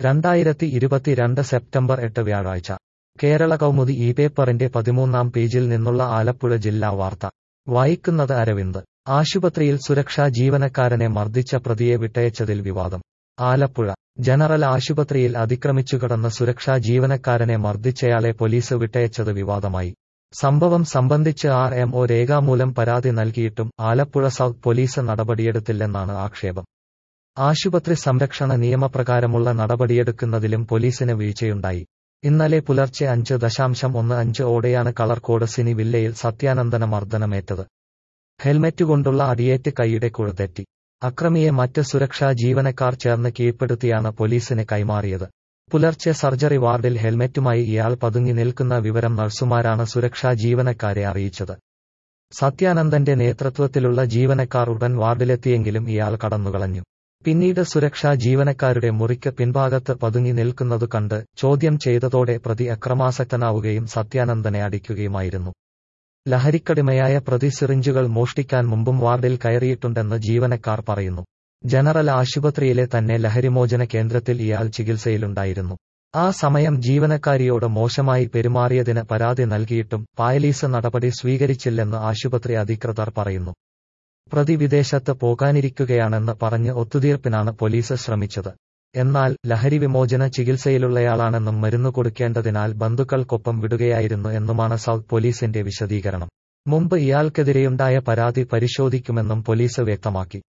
രണ്ടായിരത്തി ഇരുപത്തിരണ്ട് സെപ്റ്റംബർ എട്ട് വ്യാഴാഴ്ച കേരള കൗമുദി ഈ പേപ്പറിന്റെ പതിമൂന്നാം പേജിൽ നിന്നുള്ള ആലപ്പുഴ ജില്ലാ വാർത്ത വായിക്കുന്നത് അരവിന്ദ് ആശുപത്രിയിൽ സുരക്ഷാ ജീവനക്കാരനെ മർദ്ദിച്ച പ്രതിയെ വിട്ടയച്ചതിൽ വിവാദം ആലപ്പുഴ ജനറൽ ആശുപത്രിയിൽ അതിക്രമിച്ചുകടന്ന സുരക്ഷാ ജീവനക്കാരനെ മർദ്ദിച്ചയാളെ പോലീസ് വിട്ടയച്ചത് വിവാദമായി സംഭവം സംബന്ധിച്ച് ആർ എം ഒ രേഖാമൂലം പരാതി നൽകിയിട്ടും ആലപ്പുഴ സൗത്ത് പോലീസ് നടപടിയെടുത്തില്ലെന്നാണ് ആക്ഷേപം ആശുപത്രി സംരക്ഷണ നിയമപ്രകാരമുള്ള നടപടിയെടുക്കുന്നതിലും പോലീസിന് വീഴ്ചയുണ്ടായി ഇന്നലെ പുലർച്ചെ അഞ്ച് ദശാംശം ഒന്ന് അഞ്ച് ഓടെയാണ് കളർകോട് സിനി വില്ലയിൽ സത്യാനന്ദന മർദ്ദനമേറ്റത് ഹെൽമറ്റ് കൊണ്ടുള്ള അടിയേറ്റ് കൈയുടെ കുഴതെറ്റി അക്രമിയെ മറ്റ് സുരക്ഷാ ജീവനക്കാർ ചേർന്ന് കീഴ്പ്പെടുത്തിയാണ് പോലീസിന് കൈമാറിയത് പുലർച്ചെ സർജറി വാർഡിൽ ഹെൽമറ്റുമായി ഇയാൾ പതുങ്ങി നിൽക്കുന്ന വിവരം നഴ്സുമാരാണ് സുരക്ഷാ ജീവനക്കാരെ അറിയിച്ചത് സത്യാനന്ദന്റെ നേതൃത്വത്തിലുള്ള ജീവനക്കാർ ഉടൻ വാർഡിലെത്തിയെങ്കിലും ഇയാൾ കടന്നുകളഞ്ഞു പിന്നീട് സുരക്ഷാ ജീവനക്കാരുടെ മുറിക്ക് പിൻഭാഗത്ത് പതുങ്ങി നിൽക്കുന്നതു കണ്ട് ചോദ്യം ചെയ്തതോടെ പ്രതി അക്രമാസക്തനാവുകയും സത്യാനന്ദനെ അടിക്കുകയുമായിരുന്നു ലഹരിക്കടിമയായ പ്രതി സിറിഞ്ചുകൾ മോഷ്ടിക്കാൻ മുമ്പും വാർഡിൽ കയറിയിട്ടുണ്ടെന്ന് ജീവനക്കാർ പറയുന്നു ജനറൽ ആശുപത്രിയിലെ തന്നെ ലഹരിമോചന കേന്ദ്രത്തിൽ ഇയാൾ ചികിത്സയിലുണ്ടായിരുന്നു ആ സമയം ജീവനക്കാരിയോട് മോശമായി പെരുമാറിയതിന് പരാതി നൽകിയിട്ടും പായലീസ് നടപടി സ്വീകരിച്ചില്ലെന്ന് ആശുപത്രി അധികൃതർ പറയുന്നു പ്രതി വിദേശത്ത് പോകാനിരിക്കുകയാണെന്ന് പറഞ്ഞ് ഒത്തുതീർപ്പിനാണ് പോലീസ് ശ്രമിച്ചത് എന്നാൽ ലഹരി വിമോചന ചികിത്സയിലുള്ളയാളാണെന്നും മരുന്നു കൊടുക്കേണ്ടതിനാൽ ബന്ധുക്കൾക്കൊപ്പം വിടുകയായിരുന്നു എന്നുമാണ് സൗത്ത് പോലീസിന്റെ വിശദീകരണം മുമ്പ് ഇയാൾക്കെതിരെയുണ്ടായ പരാതി പരിശോധിക്കുമെന്നും പോലീസ് വ്യക്തമാക്കി